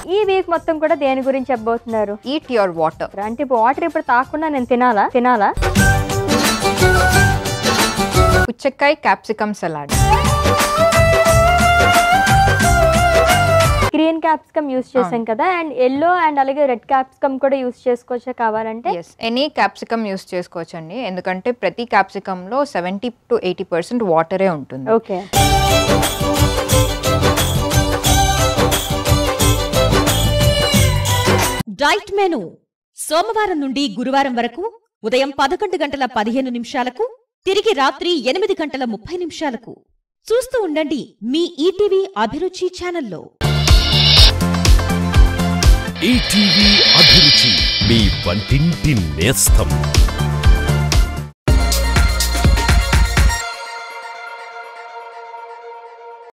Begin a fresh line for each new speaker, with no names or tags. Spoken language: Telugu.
ఈ వీక్ మొత్తం కూడా దేని గురించి చెప్పబోతున్నారు
ఈట్ యువర్ వాటర్
అంటే ఇప్పుడు వాటర్ ఇప్పుడు తాకుండా నేను తినాలా తినాలా
పుచ్చకాయ capsicum salad
green capsicum use చేసాం కదా అండ్ ఎల్లో అండ్ అలాగే రెడ్ క్యాప్సికమ్ కూడా యూస్ చేసుకోవచ్చా కావాలంటే
ఎస్ ఎనీ క్యాప్సికమ్ యూస్ చేసుకోవచ్చండి ఎందుకంటే ప్రతి క్యాప్సికమ్ లో సెవెంటీ టు ఎయిటీ పర్సెంట్ వాటరే ఉంటుంది
ఓకే
డైట్ మెను సోమవారం నుండి గురువారం వరకు ఉదయం పదకొండు గంటల పదిహేను నిమిషాలకు తిరిగి రాత్రి ఎనిమిది గంటల ముప్పై నిమిషాలకు చూస్తూ ఉండండి మీ ఈటీవీ అభిరుచి ఛానల్లో
ఈటీవీ అభిరుచి మీ వంటింటి నేస్తం